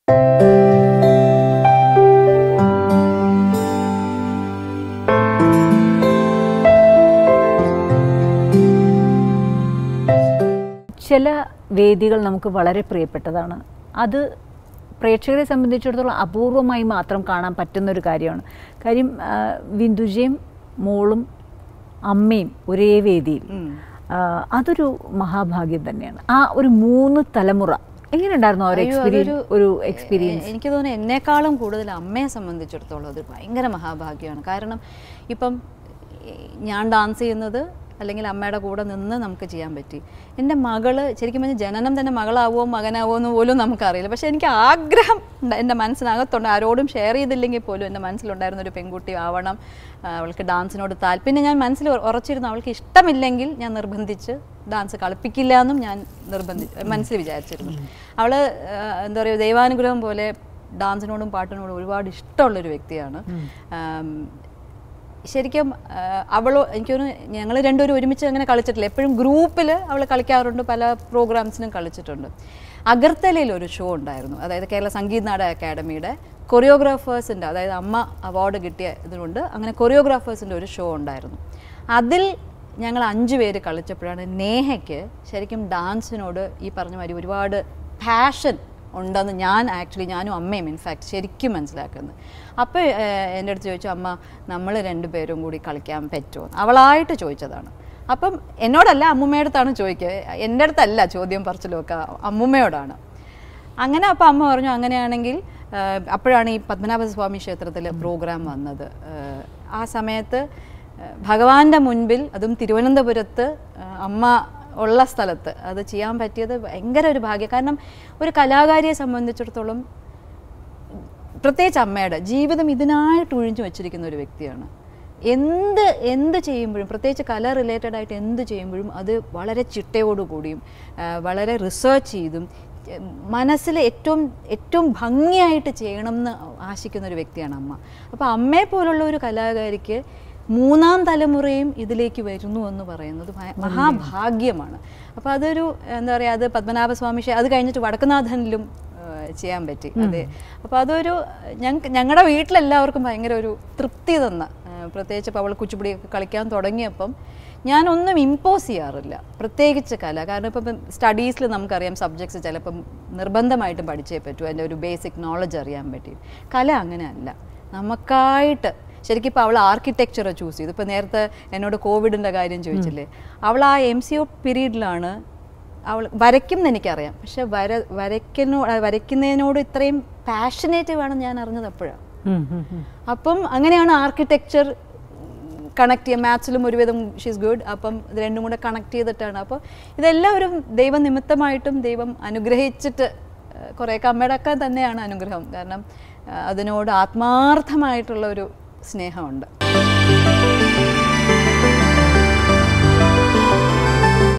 ചില വേദികൾ നമുക്ക് വളരെ പ്രിയപ്പെട്ടതാണ് അത് പ്രേക്ഷകരെ സംബന്ധിച്ചിടത്തോളം അപൂർവമായി മാത്രം കാണാൻ പറ്റുന്ന ഒരു കാര്യമാണ് കാര്യം ആ, വിന്ദുജയും മോളും അമ്മയും ഒരേ വേദിയിൽ ആ, അതൊരു മഹാഭാഗ്യം തന്നെയാണ് ആ ഒരു മൂന്ന് തലമുറ എങ്ങനെയുണ്ടായിരുന്നു ആ ഒരു അയ്യോ, എക്സ്പീരിയൻസ് അതൊരു- ഒരു എക്സ്പീരിയൻസ് എ- എനിക്ക് തോന്നുന്നു എന്നെക്കാളും കൂടുതൽ അമ്മയെ സംബന്ധിച്ചിടത്തോളം അത് ഭയങ്കര മഹാഭാഗ്യമാണ് കാരണം ഇപ്പം ഈ ഞാൻ ഡാൻസ് ചെയ്യുന്നത് അല്ലെങ്കിൽ അമ്മയുടെ കൂടെ നിന്ന് നമുക്ക് ചെയ്യാൻ പറ്റി എൻ്റെ മകള് ശരിക്കും പറഞ്ഞാൽ ജനനം തന്നെ മകളാവോ മകനാവോ എന്ന് പോലും നമുക്കറിയില്ല പക്ഷേ എനിക്ക് ആഗ്രഹം ഉണ്ട് എൻ്റെ മനസ്സിനകത്തുണ്ട് ആരോടും ഷെയർ ചെയ്തില്ലെങ്കിൽ പോലും എൻ്റെ മനസ്സിലുണ്ടായിരുന്ന ഒരു പെൺകുട്ടി ആവണം ആ, അവൾക്ക് ഡാൻസിനോട് താല്പര്യം പിന്നെ ഞാൻ മനസ്സിൽ ഉറ- ഉറച്ചിരുന്നു അവൾക്ക് ഇഷ്ടമില്ലെങ്കിൽ ഞാൻ നിർബന്ധിച്ച് ഡാൻസ് കളിപ്പിക്കില്ല എന്നും ഞാൻ നിർബന്ധി മനസ്സിൽ വിചാരിച്ചിരുന്നു അവള് ആ, എന്താ പറയുക ദൈവാനുഗ്രഹം പോലെ ഡാൻസിനോടും പാട്ടിനോടും ഒരുപാട് ഇഷ്ടമുള്ളൊരു വ്യക്തിയാണ് ആം, ശരിക്കും അവൾ എനിക്കൊന്ന് ഞങ്ങൾ രണ്ടുപേരും ഒരുമിച്ച് അങ്ങനെ കളിച്ചിട്ടില്ല എപ്പോഴും ഗ്രൂപ്പിൽ അവൾ കളിക്കാറുണ്ട് പല പ്രോഗ്രാംസിനും കളിച്ചിട്ടുണ്ട് അഗർത്തലയിൽ ഒരു ഷോ ഉണ്ടായിരുന്നു അതായത് കേരള സംഗീത നാടക അക്കാഡമിയുടെ കൊറിയോഗ്രാഫേഴ്സിൻ്റെ അതായത് അമ്മ അവാർഡ് കിട്ടിയ ഇതിനുണ്ട് അങ്ങനെ കൊറിയോഗ്രാഫേഴ്സിൻ്റെ ഒരു ഷോ ഉണ്ടായിരുന്നു അതിൽ ഞങ്ങൾ അഞ്ച് പേര് കളിച്ചപ്പോഴാണ് നേഹയ്ക്ക് ശരിക്കും ഡാൻസിനോട് ഈ പറഞ്ഞ മാതിരി ഒരുപാട് പാഷൻ ഉണ്ടെന്ന് ഞാൻ ആക്ച്വലി ഞാനും അമ്മയും ഇൻഫാക്ട് ശരിക്കും മനസ്സിലാക്കുന്നത് അപ്പോൾ എൻ്റെ അടുത്ത് ചോദിച്ചു അമ്മ നമ്മൾ രണ്ടുപേരും കൂടി കളിക്കാൻ പറ്റുമോ അവളായിട്ട് ചോദിച്ചതാണ് അപ്പം എന്നോടല്ല അമ്മുമ്മയുടെ അടുത്താണ് ചോദിക്കുക എൻ്റെ അടുത്തല്ല ചോദ്യം പറച്ചിലൊക്കെ അമ്മുമ്മയോടാണ് അങ്ങനെ അപ്പോൾ അമ്മ പറഞ്ഞു അങ്ങനെയാണെങ്കിൽ ആ, അപ്പോഴാണ് ഈ പത്മനാഭ സ്വാമി ക്ഷേത്രത്തിൽ പ്രോഗ്രാം വന്നത് ആ, ആ സമയത്ത് ആ, ഭഗവാന്റെ മുൻപിൽ അതും തിരുവനന്തപുരത്ത് ആ, അമ്മ ഉള്ള സ്ഥലത്ത് അത് ചെയ്യാൻ പറ്റിയത് ഭയങ്കര ഒരു ഭാഗ്യം കാരണം ഒരു കലാകാരിയെ സംബന്ധിച്ചിടത്തോളം പ്രത്യേകിച്ച് അമ്മയുടെ ജീവിതം ഇതിനായിട്ട് ഒഴിഞ്ഞു വെച്ചിരിക്കുന്ന ഒരു വ്യക്തിയാണ് എന്ത് എന്ത് ചെയ്യുമ്പോഴും പ്രത്യേകിച്ച് കല റിലേറ്റഡ് ആയിട്ട് എന്ത് ചെയ്യുമ്പോഴും അത് വളരെ ചിട്ടയോടുകൂടിയും ആ, വളരെ റിസർച്ച് ചെയ്തും ഏ, മനസ്സിൽ ഏറ്റവും ഏറ്റവും ഭംഗിയായിട്ട് ചെയ്യണം എന്ന് ആശിക്കുന്ന ഒരു വ്യക്തിയാണ് അമ്മ അപ്പോൾ അമ്മയെ പോലുള്ള ഒരു കലാകാരിക്ക് മൂന്നാം തലമുറയും ഇതിലേക്ക് വരുന്നു എന്ന് പറയുന്നത് ഭയ- മഹാഭാഗ്യമാണ് അപ്പോൾ അതൊരു എന്താ പറയുക അത് പത്മനാഭസ്വാമി ക്ഷേ- അത് കഴിഞ്ഞിട്ട് വടക്കുനാഥനിലും ഏഹ് ചെയ്യാൻ പറ്റി അതെ അപ്പോൾ അതൊരു ഞങ്ങൾക്ക് ഞങ്ങളുടെ വീട്ടിലെല്ലാവർക്കും ഭയങ്കര ഒരു തൃപ്തി തന്ന ഏഹ് പ്രത്യേകിച്ച് ഇപ്പോൾ അവൾ കുച്ചിപ്പുടിയൊക്കെ കളിക്കാൻ തുടങ്ങിയപ്പം ഞാനൊന്നും ഇമ്പോസ് ചെയ്യാറില്ല പ്രത്യേകിച്ച് കല കാരണം ഇപ്പം സ്റ്റഡീസിൽ നമുക്കറിയാം സബ്ജക്ട്സ് ചിലപ്പം നിർബന്ധമായിട്ടും പഠിച്ചേ പറ്റൂ അതിൻ്റെ ഒരു ബേസിക് നോളജ് അറിയാൻ പറ്റി കല അങ്ങനെയല്ല നമുക്കായിട്ട് ശരിക്കും ഇപ്പോൾ അവൾ ആർക്കിടെക്ചർ ചൂസ് ചെയ്തു ഇപ്പോൾ നേരത്തെ എന്നോട് കോവിഡിൻ്റെ കാര്യം ചോദിച്ചില്ലേ അവൾ ആ എം സി ഒ പീരീഡിലാണ് അവൾ വരയ്ക്കും എന്ന് എനിക്കറിയാം പക്ഷെ വര വരയ്ക്കുന്നോ വരയ്ക്കുന്നതിനോട് ഇത്രയും പാഷനേറ്റ് വേണം ഞാൻ അറിഞ്ഞത് അപ്പോഴാണ് അപ്പം അങ്ങനെയാണ് ആർക്കിടെക്ചർ കണക്ട് ചെയ്യുക മാത്സിലും ഒരുവിധം ഷീസ് ഗുഡ് അപ്പം ഇത് രണ്ടും കൂടെ കണക്ട് ചെയ്തിട്ടാണ് അപ്പോൾ ഇതെല്ലാം ഒരു ദൈവനിമിത്തമായിട്ടും ദൈവം അനുഗ്രഹിച്ചിട്ട് ഏഹ് കുറേയൊക്കെ അമ്മയുടെ ഒക്കെ തന്നെയാണ് അനുഗ്രഹം കാരണം ഏഹ് അതിനോട് ആത്മാർത്ഥമായിട്ടുള്ള ഒരു സ്നേഹമുണ്ട്